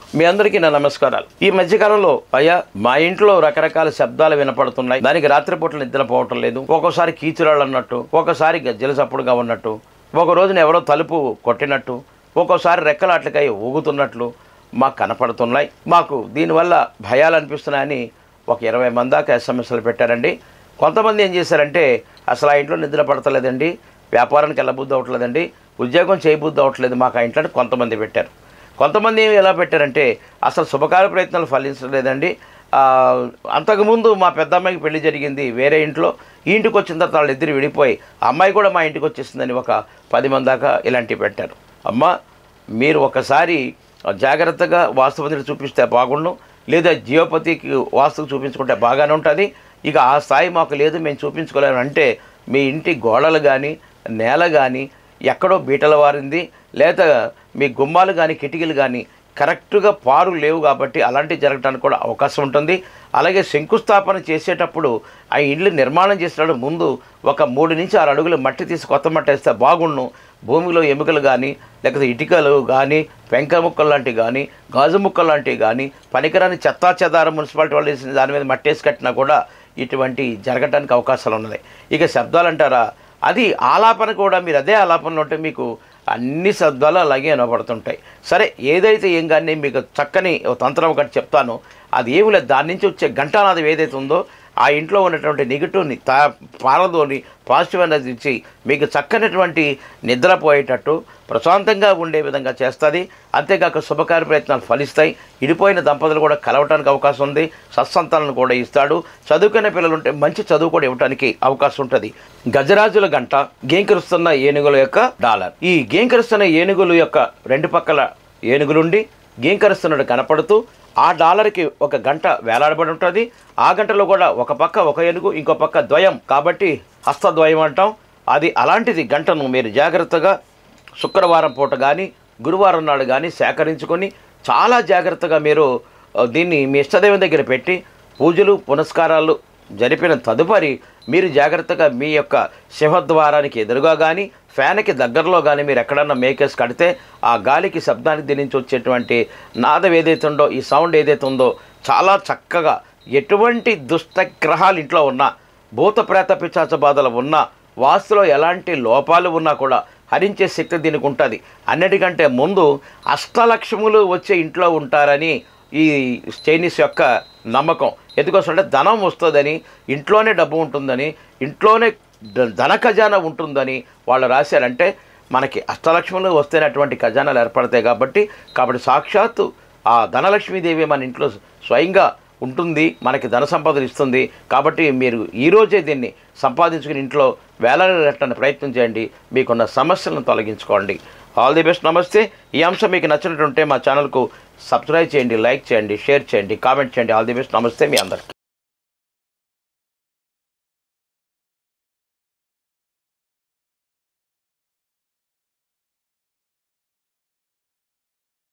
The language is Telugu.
మీ అందరికీ నా నమస్కారాలు ఈ మధ్యకాలంలో అయ్యా మా ఇంట్లో రకరకాల శబ్దాలు వినపడుతున్నాయి దానికి రాత్రిపూట్ల నిద్ర పోవటం లేదు ఒక్కోసారి కీచురాళ్ళు అన్నట్టు ఒక్కోసారి గజ్జల చప్పుడుగా ఉన్నట్టు ఒక రోజున ఎవరో తలుపు కొట్టినట్టు ఒక్కోసారి రెక్కలాట్లకై ఊగుతున్నట్లు మాకు కనపడుతున్నాయి మాకు దీనివల్ల భయాలు అనిపిస్తున్నాయని ఒక ఇరవై మంది దాకా ఎస్ఎంఎస్లు పెట్టారండి కొంతమంది ఏం చేశారంటే అసలు ఆ ఇంట్లో నిద్ర పడతలేదండి వ్యాపారానికి వెళ్ళబుద్ధి అవ్వట్లేదండి ఉద్యోగం చేయబుద్ధి అవ్వట్లేదు మాకు ఆ ఇంట్లో అని కొంతమంది పెట్టారు కొంతమంది ఎలా పెట్టారంటే అసలు శుభకార్య ప్రయత్నాలు ఫలించలేదండి ఆ, అంతకుముందు మా పెద్ద అమ్మాయికి పెళ్లి జరిగింది వేరే ఇంట్లో ఈ ఇంటికి వచ్చిన తర్వాత వాళ్ళు ఇద్దరు విడిపోయి ఆ అమ్మాయి కూడా మా ఇంటికి వచ్చేసిందని ఒక పది మంది దాకా ఇలాంటివి పెట్టారు అమ్మ మీరు ఒకసారి జాగ్రత్తగా వాస్తుపతిని చూపిస్తే బాగుండు లేదా జియోపతికి వాస్తుకు చూపించుకుంటే బాగానే ఉంటుంది ఇక ఆ స్థాయి మాకు లేదు మేము చూపించుకోలేము అంటే మీ ఇంటి గోడలు కానీ నేల కానీ ఎక్కడో బీటల వారింది లేదా మీ గుమ్మాలు కానీ కిటికీలు కానీ కరెక్ట్గా పారు లేవు కాబట్టి అలాంటివి జరగడానికి కూడా అవకాశం ఉంటుంది అలాగే శంకుస్థాపన చేసేటప్పుడు ఆ ఇల్లు నిర్మాణం చేసేటప్పుడు ముందు ఒక మూడు నుంచి ఆరు అడుగులు మట్టి తీసి కొత్త మట్టి వేస్తే బాగుండు భూమిలో ఎముకలు కానీ లేకపోతే ఇటుకలు కానీ పెంక ముక్కలు లాంటివి కానీ గాజు ముక్కలు లాంటివి కానీ పనికిరాని చెత్తా చెదారం మున్సిపాలిటీ వాళ్ళు వేసిన దాని మీద మట్టేసి కట్టినా కూడా ఇటువంటి జరగటానికి అవకాశాలు ఉన్నాయి ఇక శబ్దాలు అంటారా అది ఆలాపన కూడా మీరు అదే ఆలాపనలో ఉంటే మీకు అన్ని శబ్దాలు అలాగే వినపడుతుంటాయి సరే ఏదైతే ఏం కానీ మీకు చక్కని ఓ తంత్రం ఒకటి చెప్తాను అది ఏమి లేదు దాని నుంచి వచ్చే ఘంటానాదం ఏదైతే ఉందో ఆ ఇంట్లో ఉన్నటువంటి నెగిటివ్ని తా పారదోని పాజిటివ్ ఎనర్జీ ఇచ్చి మీకు చక్కనటువంటి నిద్రపోయేటట్టు ప్రశాంతంగా ఉండే విధంగా చేస్తుంది అంతేకాక శుభకార్య ప్రయత్నాలు ఫలిస్తాయి ఇడిపోయిన దంపతులు కూడా కలవటానికి అవకాశం ఉంది సత్సంతాలను కూడా ఇస్తాడు చదువుకునే పిల్లలు ఉంటే మంచి చదువు కూడా ఇవ్వడానికి అవకాశం ఉంటుంది గజరాజుల గంట గేంకరుస్తున్న ఏనుగుల యొక్క డాలర్ ఈ గేంకరుస్తున్న ఏనుగుల యొక్క రెండు పక్కల ఏనుగులుండి గేంకరుస్తున్నట్టు కనపడుతూ ఆ డాలర్కి ఒక గంట వేలాడబడి ఉంటుంది ఆ గంటలో కూడా ఒక పక్క ఒక ఏనుగు ఇంకో పక్క ద్వయం కాబట్టి హస్తద్వయం అంటాం అది అలాంటిది గంటను మీరు జాగ్రత్తగా శుక్రవారం పూట కానీ గురువారం నాడు కానీ సేకరించుకొని చాలా జాగ్రత్తగా మీరు ఆ, దీన్ని మీ ఇష్టదైవం దగ్గర పెట్టి పూజలు పునస్కారాలు జరిపిన తదుపరి మీరు జాగ్రత్తగా మీ యొక్క సింహద్వారానికి ఎదురుగా కానీ ఫ్యాన్కి దగ్గరలో కానీ మీరు ఎక్కడన్నా మేకేసి కడితే ఆ గాలికి శబ్దానికి దీని నుంచి వచ్చేటువంటి నాదం ఏదైతే ఉందో ఈ సౌండ్ ఏదైతే ఉందో చాలా చక్కగా ఎటువంటి దుష్ట గ్రహాలు ఇంట్లో ఉన్నా భూత ప్రేత పిచాచ బాధలు ఉన్నా వాస్తులో ఎలాంటి లోపాలు ఉన్నా కూడా హరించే శక్తి దీనికి ఉంటుంది అన్నిటికంటే ముందు అష్టలక్ష్ములు వచ్చే ఇంట్లో ఉంటారని ఈ చైనీస్ యొక్క నమ్మకం ఎందుకోసం అంటే ధనం వస్తుందని ఇంట్లోనే డబ్బు ఉంటుందని ఇంట్లోనే ధ- ధన ఖజానా ఉంటుందని వాళ్ళు రాశారంటే మనకి అష్టలక్ష్ములు వస్తేనే అటువంటి ఖజానాలు ఏర్పడతాయి కాబట్టి కాబట్టి సాక్షాత్తు ఆ ధనలక్ష్మీదేవి మన ఇంట్లో స్వయంగా ఉంటుంది మనకి ధన సంపదలు ఇస్తుంది కాబట్టి మీరు ఈరోజే దీన్ని సంపాదించుకుని ఇంట్లో వేలాడేటట్టు ప్రయత్నం చేయండి మీకున్న సమస్యలను తొలగించుకోండి ఆల్ ది బెస్ట్ నమస్తే ఈ అంశం మీకు నచ్చినట్టుంటే మా ఛానల్కు సబ్స్క్రైబ్ చేయండి లైక్ చేయండి షేర్ చేయండి కామెంట్ చేయండి ఆల్ ది బెస్ట్ నమస్తే మీ అందరికీ